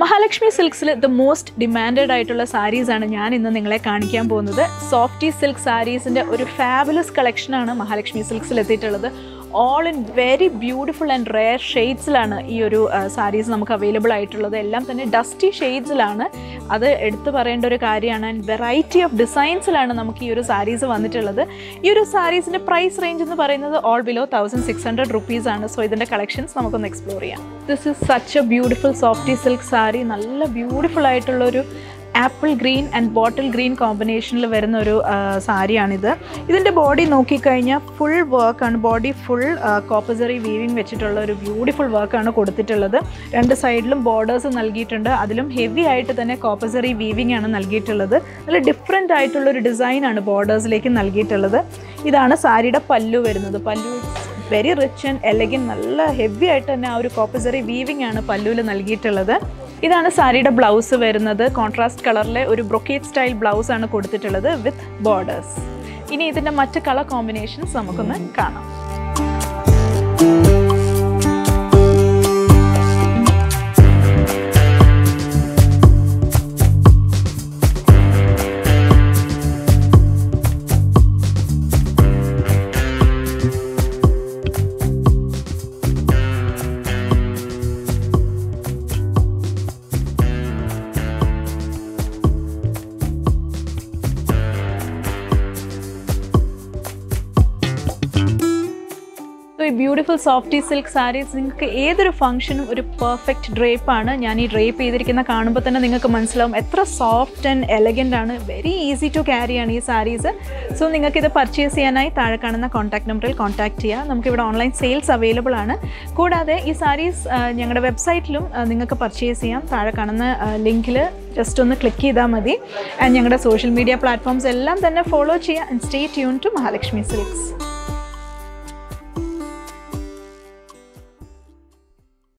മഹാലക്ഷ്മി സിൽക്സിൽ the most demanded ആയിട്ടുള്ള സാരീസാണ് ഞാൻ ഇന്ന് നിങ്ങളെ കാണിക്കാൻ പോകുന്നത് സോഫ്റ്റി സിൽക്ക് സാരീസിൻ്റെ ഒരു ഫാബുലസ് കളക്ഷനാണ് മഹാലക്ഷ്മി സിൽക്സിൽ എത്തിയിട്ടുള്ളത് all in very beautiful and rare ഷെയ്ഡ്സിലാണ് ഈ ഒരു സാരീസ് നമുക്ക് അവൈലബിൾ ആയിട്ടുള്ളത് എല്ലാം തന്നെ ഡസ്റ്റി ഷെയ്ഡ്സിലാണ് അത് എടുത്തു പറയേണ്ട ഒരു കാര്യമാണ് ആൻഡ് വെറൈറ്റി ഓഫ് ഡിസൈൻസിലാണ് നമുക്ക് ഈ ഒരു സാരീസ് വന്നിട്ടുള്ളത് ഈ ഒരു സാരീസിൻ്റെ പ്രൈസ് റേഞ്ച് എന്ന് പറയുന്നത് all below thousand six hundred rupees ആണ് സോ ഇതിൻ്റെ കളക്ഷൻസ് നമുക്കൊന്ന് എക്സ്പ്ലോർ ചെയ്യാം this is such a beautiful softy silk sari നല്ല ബ്യൂട്ടിഫുൾ ആയിട്ടുള്ളൊരു apple green and bottle green കോമ്പിനേഷനിൽ വരുന്ന ഒരു ആ, സാരിയാണിത് ഇതിൻ്റെ ബോഡി നോക്കിക്കഴിഞ്ഞാൽ ഫുൾ വർക്കാണ് ബോഡി ഫുൾ കോപ്പസറി വീവിങ് വെച്ചിട്ടുള്ള ഒരു ബ്യൂട്ടിഫുൾ വർക്കാണ് കൊടുത്തിട്ടുള്ളത് രണ്ട് സൈഡിലും ബോർഡേഴ്സ് നൽകിയിട്ടുണ്ട് അതിലും ഹെവി ആയിട്ട് തന്നെ കോപ്പസറി വീവിങ് ആണ് നൽകിയിട്ടുള്ളത് നല്ല ഡിഫറെൻ്റ് ആയിട്ടുള്ള ഒരു ഡിസൈനാണ് ബോർഡേഴ്സിലേക്ക് നൽകിയിട്ടുള്ളത് ഇതാണ് സാരിയുടെ പല്ലു വരുന്നത് pallu very rich and elegant നല്ല ഹെവി ആയിട്ട് തന്നെ ആ ഒരു കോപ്പസറി വീവിങ് ആണ് പല്ലുവിൽ നൽകിയിട്ടുള്ളത് ഇതാണ് സാരിയുടെ ബ്ലൗസ് വരുന്നത് കോൺട്രാസ്റ്റ് കളറിലെ ഒരു ബ്രൊക്കേറ്റ് സ്റ്റൈൽ ബ്ലൗസ് ആണ് കൊടുത്തിട്ടുള്ളത് വിത്ത് ബോർഡേഴ്സ് ഇനി ഇതിൻ്റെ മറ്റ് കളർ കോമ്പിനേഷൻസ് നമുക്കൊന്ന് കാണാം സോ ഈ ബ്യൂട്ടിഫുൾ സോഫ്റ്റി സിൽക്ക് സാരീസ് നിങ്ങൾക്ക് ഏതൊരു ഫംഗ്ഷനും ഒരു പെർഫെക്റ്റ് ഡ്രേപ്പാണ് ഞാൻ ഈ ഡ്രേപ്പ് ചെയ്തിരിക്കുന്ന കാണുമ്പോൾ തന്നെ നിങ്ങൾക്ക് മനസ്സിലാവും എത്ര സോഫ്റ്റ് ആൻഡ് എലഗൻ്റ് ആണ് വെരി ഈസി ടു ക്യാരി ആണ് ഈ സാരീസ് സോ നിങ്ങൾക്ക് ഇത് പർച്ചേസ് ചെയ്യാനായി താഴെ കാണുന്ന കോൺടാക്ട് നമ്പറിൽ കോൺടാക്ട് ചെയ്യുക നമുക്കിവിടെ ഓൺലൈൻ സെയിൽസ് അവൈലബിൾ ആണ് കൂടാതെ ഈ സാരീസ് ഞങ്ങളുടെ വെബ്സൈറ്റിലും നിങ്ങൾക്ക് പർച്ചേസ് ചെയ്യാം താഴെ കാണുന്ന ലിങ്കിൽ ജസ്റ്റ് ഒന്ന് ക്ലിക്ക് ചെയ്താൽ മതി ആൻഡ് ഞങ്ങളുടെ സോഷ്യൽ മീഡിയ പ്ലാറ്റ്ഫോംസ് എല്ലാം തന്നെ ഫോളോ ചെയ്യുക and stay tune to Mahalakshmi silks